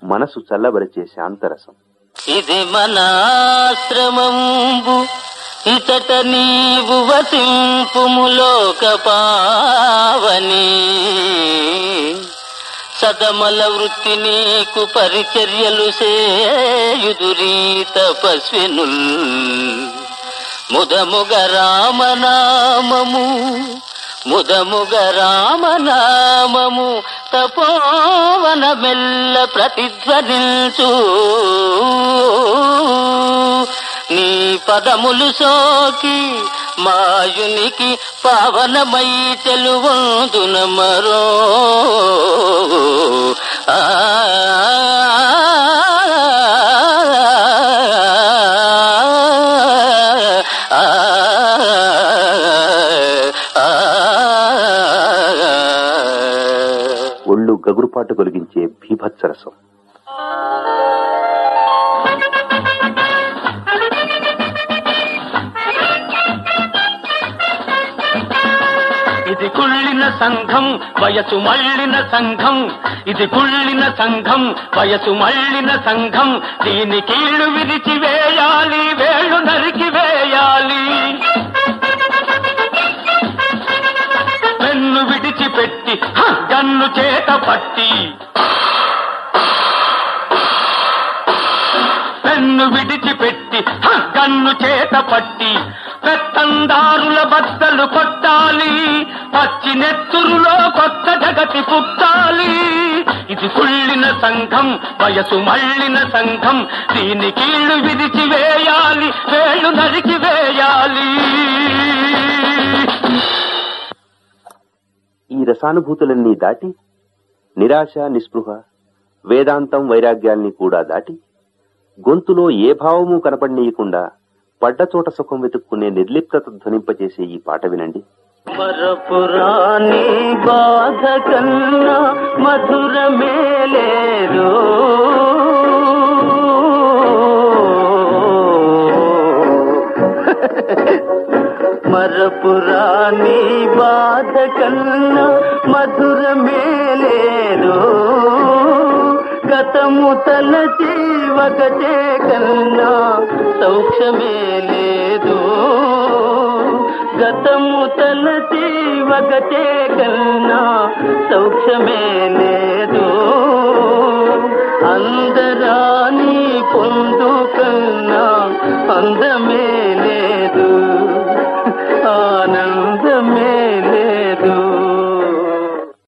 మనసు చల్లబరిచే శాంతరసం ఇది మనాశ్రమంబు ఇతట నీవు వసింపుములోక పావని సదమల వృత్తి నీకు పరిచర్యలు సేయుదురీ తపస్వినుల్ ముదముగ రామనామము ముదముగ రామనామము తపోవన మెల్ల ప్రతిధ్వనించు నీ పదములు సోకి మాయునికి పావనమై చెలువందున మరో ఆ ఒళ్ళు గగురుపాటు కలిగించే భీభత్సరసం ఇది కుళ్ళిన సంఘం వయసు మళ్ళిన సంఘం ఇది కుళ్ళిన సంఘం వయసు మళ్ళిన సంఘం దీని కీళ్లు విరిచి వేయాలి వేళ్ళు నరికి వేయాలి పెన్ను విడిచిపెట్టి హ, గన్ను చేత పట్టి పెన్ను విడిచిపెట్టి హ, గన్ను చేత పట్టి పెత్తందారుల బద్దలు కొట్టాలి పచ్చి నెత్తురులో కొత్త జగతి పుట్టాలి ఇది కుళ్ళిన సంఘం వయసు మళ్ళిన సంఘం దీని కీళ్లు విరిచి వేయాలి వేళ్ళు నరికి వేయాలి ఈ రసానుభూతులన్నీ దాటి నిరాశ నిస్పృహ వేదాంతం వైరాగ్యాల్ని కూడా దాటి గొంతులో ఏ భావము కనపడనీయకుండా పడ్డచోట సుఖం వెతుక్కునే నిర్లిప్తత ధ్వనింపచేసే ఈ పాట వినండి మరపురాని బాధ కన్నా మధురమే లేదు మరపురాని బాధ కన్నా మధురమే లేదు గతము తలచి ఒకటే కన్నా సౌఖ్యమే లేదు గతము తలచి ఒకటే కన్నా సౌఖ్యమే లేదు అందరాని పొందు కన్నా అందమే